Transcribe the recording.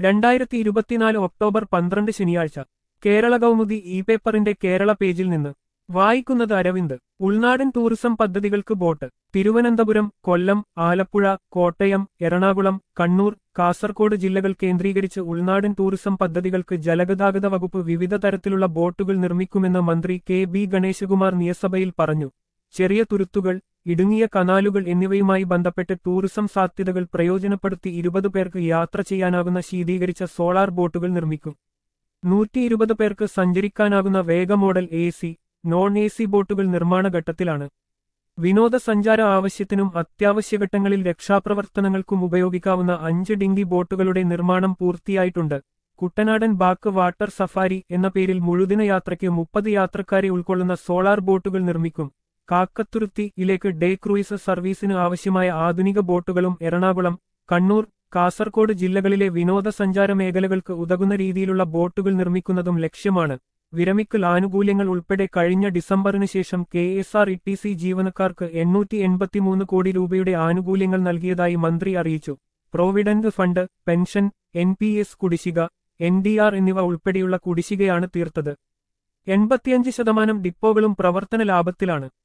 രണ്ടായിരത്തി ഇരുപത്തിനാല് ഒക്ടോബർ പന്ത്രണ്ട് ശനിയാഴ്ച കേരള കൗമുദി ഇ പേപ്പറിന്റെ കേരള പേജിൽ നിന്ന് വായിക്കുന്നത് അരവിന്ദ് ഉൾനാടൻ ടൂറിസം പദ്ധതികൾക്ക് ബോട്ട് തിരുവനന്തപുരം കൊല്ലം ആലപ്പുഴ കോട്ടയം എറണാകുളം കണ്ണൂർ കാസർകോട് ജില്ലകൾ കേന്ദ്രീകരിച്ച് ഉൾനാടൻ ടൂറിസം പദ്ധതികൾക്ക് ജലഗതാഗത വകുപ്പ് വിവിധ തരത്തിലുള്ള ബോട്ടുകൾ നിർമ്മിക്കുമെന്ന് മന്ത്രി കെ ബി ഗണേശകുമാർ നിയമസഭയിൽ പറഞ്ഞു ചെറിയ തുരുത്തുകൾ ഇടുങ്ങിയ കനാലുകൾ എന്നിവയുമായി ബന്ധപ്പെട്ട് ടൂറിസം സാധ്യതകൾ പ്രയോജനപ്പെടുത്തി ഇരുപത് പേർക്ക് യാത്ര ചെയ്യാനാകുന്ന ശീതീകരിച്ച സോളാർ ബോട്ടുകൾ നിർമ്മിക്കും നൂറ്റി ഇരുപത് പേർക്ക് സഞ്ചരിക്കാനാകുന്ന Vega model A C non A C ബോട്ടുകൾ നിർമ്മാണ ഘട്ടത്തിലാണ് വിനോദസഞ്ചാര ആവശ്യത്തിനും അത്യാവശ്യഘട്ടങ്ങളിൽ രക്ഷാപ്രവർത്തനങ്ങൾക്കും ഉപയോഗിക്കാവുന്ന അഞ്ച് ഡിങ്കി ബോട്ടുകളുടെ നിർമ്മാണം പൂർത്തിയായിട്ടുണ്ട് കുട്ടനാടൻ ബാക്ക് വാട്ടർ സഫാരി എന്ന പേരിൽ മുഴുദിന യാത്രയ്ക്ക് മുപ്പത് യാത്രക്കാരെ ഉൾക്കൊള്ളുന്ന സോളാർ ബോട്ടുകൾ നിർമ്മിക്കും കാക്കത്തുരുത്തി ഇലേക്ക് ഡേ ക്രൂയിസ് സർവീസിന് ആവശ്യമായ ആധുനിക ബോട്ടുകളും എറണാകുളം കണ്ണൂർ കാസർകോട് ജില്ലകളിലെ വിനോദസഞ്ചാര മേഖലകൾക്ക് ഉതകുന്ന രീതിയിലുള്ള ബോട്ടുകൾ നിർമ്മിക്കുന്നതും ലക്ഷ്യമാണ് വിരമിക്കൽ ആനുകൂല്യങ്ങൾ ഉൾപ്പെടെ കഴിഞ്ഞ ഡിസംബറിന് ശേഷം K S R T C സി ജീവനക്കാർക്ക് എണ്ണൂറ്റി എൺപത്തിമൂന്ന് കോടി രൂപയുടെ ആനുകൂല്യങ്ങൾ നൽകിയതായി മന്ത്രി അറിയിച്ചു provident fund pension N P S കുടിശ്ശിക എൻ ഡി ആർ എന്നിവ ഉൾപ്പെടെയുള്ള കുടിശ്ശികയാണ് തീർത്തത് എൺപത്തിയഞ്ച് ശതമാനം ഡിപ്പോകളും പ്രവർത്തന ലാഭത്തിലാണ്